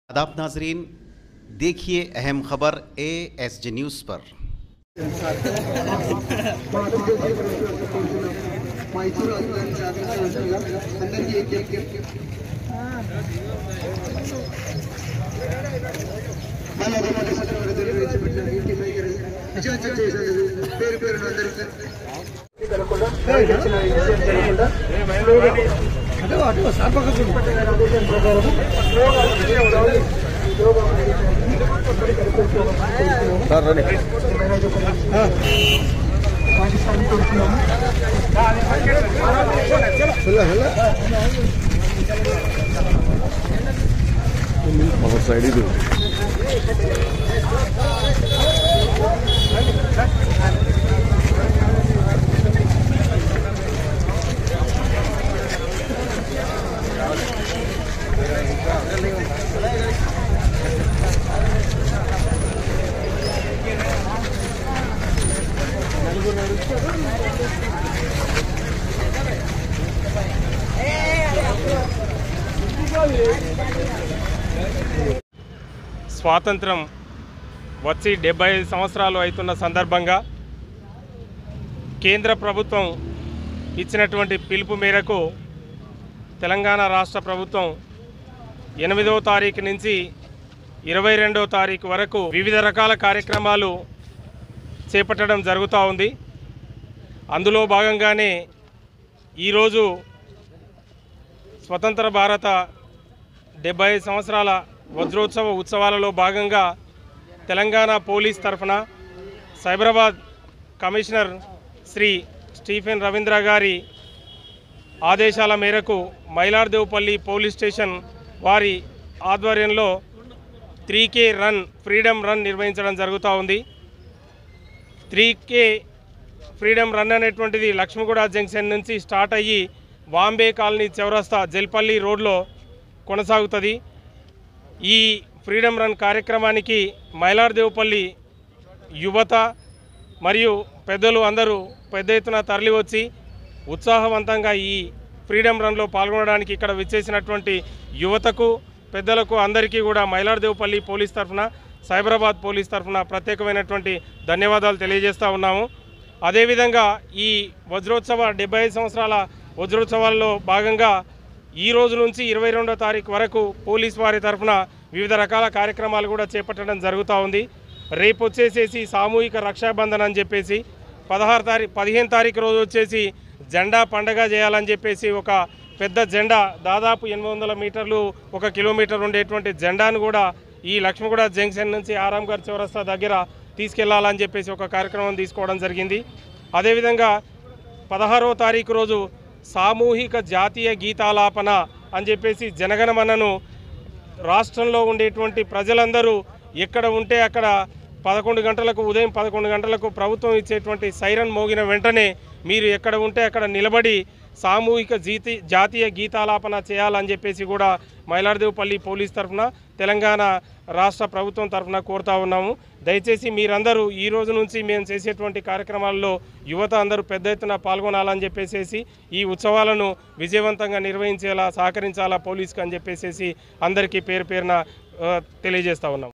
आदाब नाजरीन देखिए अहम खबर ए एस जी न्यूज़ पर మైసూరు అధికారి శాఖగా అందరికీ విజ్ఞప్తి మళ్ళీ ఒక మాట సత్యవాడు తెలియజేయబడిన ఇంటి వైఖరి విచారణ చేసినందుకు పేరు పేరున అందరికీ జరగకుండా ఇచ్చిన విషయం జరగకుండా ఆదేశం ప్రకారం పాకిస్తాన్ కోరుతున్నాము సైడ్ ఇది స్వాతంత్రం వచ్చి డెబ్బై ఐదు సంవత్సరాలు అవుతున్న సందర్భంగా కేంద్ర ప్రభుత్వం ఇచ్చినటువంటి పిలుపు మేరకు తెలంగాణ రాష్ట్ర ప్రభుత్వం ఎనిమిదవ తారీఖు నుంచి ఇరవై రెండవ తారీఖు వరకు వివిధ రకాల కార్యక్రమాలు చేపట్టడం జరుగుతూ ఉంది అందులో భాగంగానే ఈరోజు స్వతంత్ర భారత డెబ్బై ఐదు సంవత్సరాల వజ్రోత్సవ ఉత్సవాలలో భాగంగా తెలంగాణ పోలీస్ తరఫున సైబరాబాద్ కమిషనర్ శ్రీ స్టీఫెన్ రవీంద్ర గారి ఆదేశాల మేరకు మైలార్దేవ్పల్లి పోలీస్ స్టేషన్ వారి ఆధ్వర్యంలో three K run freedom run నిర్వహించడం జరుగుతూ ఉంది త్రీ కే ఫ్రీడమ్ రన్ అనేటువంటిది లక్ష్మీగూడ జంక్షన్ నుంచి స్టార్ట్ అయ్యి వాంబే కాలనీ చౌరస్తా జల్పల్లి రోడ్లో కొనసాగుతుంది ఈ ఫ్రీడమ్ రన్ కార్యక్రమానికి మైలార్దేవపల్లి యువత మరియు పెద్దలు అందరూ పెద్ద ఎత్తున తరలి వచ్చి ఉత్సాహవంతంగా ఈ ఫ్రీడమ్ రన్లో పాల్గొనడానికి ఇక్కడ విచ్చేసినటువంటి యువతకు పెద్దలకు అందరికీ కూడా మైలార్దేవపల్లి పోలీస్ తరఫున సైబరాబాద్ పోలీస్ తరఫున ప్రత్యేకమైనటువంటి ధన్యవాదాలు తెలియజేస్తూ ఉన్నాము అదేవిధంగా ఈ వజ్రోత్సవ డెబ్బై ఐదు సంవత్సరాల వజ్రోత్సవాల్లో భాగంగా ఈ రోజు నుంచి ఇరవై రెండో తారీఖు వరకు పోలీస్ వారి తరఫున వివిధ రకాల కార్యక్రమాలు కూడా చేపట్టడం జరుగుతూ ఉంది రేపు వచ్చేసేసి సామూహిక రక్షాబంధన్ అని చెప్పేసి పదహారు తారీఖు పదిహేను తారీఖు రోజు వచ్చేసి జెండా పండగ చేయాలని చెప్పేసి ఒక పెద్ద జెండా దాదాపు ఎనిమిది వందల మీటర్లు ఒక కిలోమీటర్ ఉండేటువంటి జెండాను కూడా ఈ లక్ష్మగూడ జంక్షన్ నుంచి ఆరాంఘర్ చౌరస్తా దగ్గర తీసుకెళ్లాలని చెప్పేసి ఒక కార్యక్రమం తీసుకోవడం జరిగింది అదేవిధంగా పదహారవ తారీఖు రోజు సామూహిక జాతీయ గీతాలాపన అని చెప్పేసి జనగణమనను రాష్ట్రంలో ఉండేటువంటి ప్రజలందరూ ఎక్కడ ఉంటే అక్కడ పదకొండు గంటలకు ఉదయం పదకొండు గంటలకు ప్రభుత్వం ఇచ్చేటువంటి సైరన్ మోగిన వెంటనే మీరు ఎక్కడ ఉంటే అక్కడ నిలబడి సామూహిక జీతి జాతీయ గీతాలాపన చేయాలని చెప్పేసి కూడా మైలార్దేవపల్లి పోలీస్ తరఫున తెలంగాణ రాష్ట్ర ప్రభుత్వం తరఫున కోరుతా ఉన్నాము దయచేసి మీరందరూ ఈ రోజు నుంచి మేము చేసేటువంటి కార్యక్రమాల్లో యువత అందరూ పెద్ద ఎత్తున పాల్గొనాలని చెప్పేసి ఈ ఉత్సవాలను విజయవంతంగా నిర్వహించేలా సహకరించాలా పోలీస్కి అని చెప్పేసి అందరికీ పేరు పేరున ఆ, తెలియజేస్తా ఉన్నాం